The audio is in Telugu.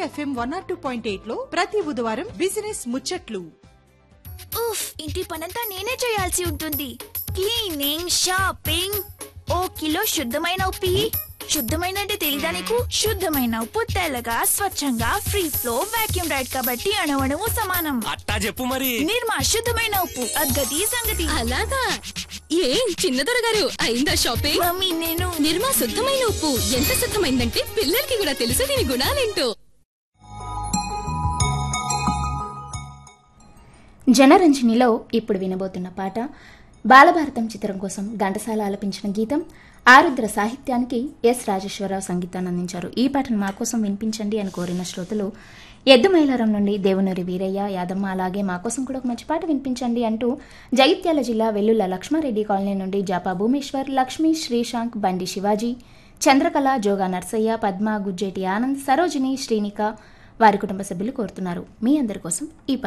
FM one O two point eight లో ప్రతి బుధవారం బిజినెస్ ముచ్చట్లు ఉఫ్ ఇంటి పనంతా నేనే చేయాల్సి ఉంటుంది క్లీనింగ్ షాపింగ్ ఓ కిలో శుద్ధమైన ఉప్పి శుద్ధమైన అంటే తెలీదా నీకు శుద్ధమైన ఉప్పు తెల్లగా స్వచ్ఛంగా ఫ్రీ ఫ్లో వాక్యూమ్ రైడ్ కాబట్టి అణవణము సమానం అట్టా చెప్పు మరి నిర్మా శుద్ధమైన ఉప్పు అద్గతి సంగతి అలాగా ఏం చిన్నదొర గారు అయిందా షాపింగ్ మమ్మీ నేను నిర్మా శుద్ధమైన ఉప్పు ఎంత శుద్ధమైందంటే పిల్లలకి కూడా తెలుసు దీని గుణాలేంటో జనరంజనిలో ఇప్పుడు వినబోతున్న పాట బాలభారతం చిత్రం కోసం ఘంటసాల ఆలపించిన గీతం ఆరుద్ర సాహిత్యానికి ఎస్ రాజేశ్వరరావు సంగీతాన్ని అందించారు ఈ పాటను మా కోసం వినిపించండి అని కోరిన శ్రోతలు ఎద్దు మైలారం నుండి దేవునూరి వీరయ్య యాదమ్మ అలాగే మా కోసం కూడా ఒక మంచి పాట వినిపించండి అంటూ జగిత్యాల జిల్లా వెల్లుల లక్ష్మారెడ్డి కాలనీ నుండి జాపా భూమేశ్వర్ లక్ష్మీ శ్రీశాంక్ బండి శివాజీ చంద్రకళ జోగా నర్సయ్య పద్మ గుజ్జేటి ఆనంద్ సరోజిని శ్రీనిక వారి కుటుంబ సభ్యులు కోరుతున్నారు మీ అందరి కోసం ఈ పాట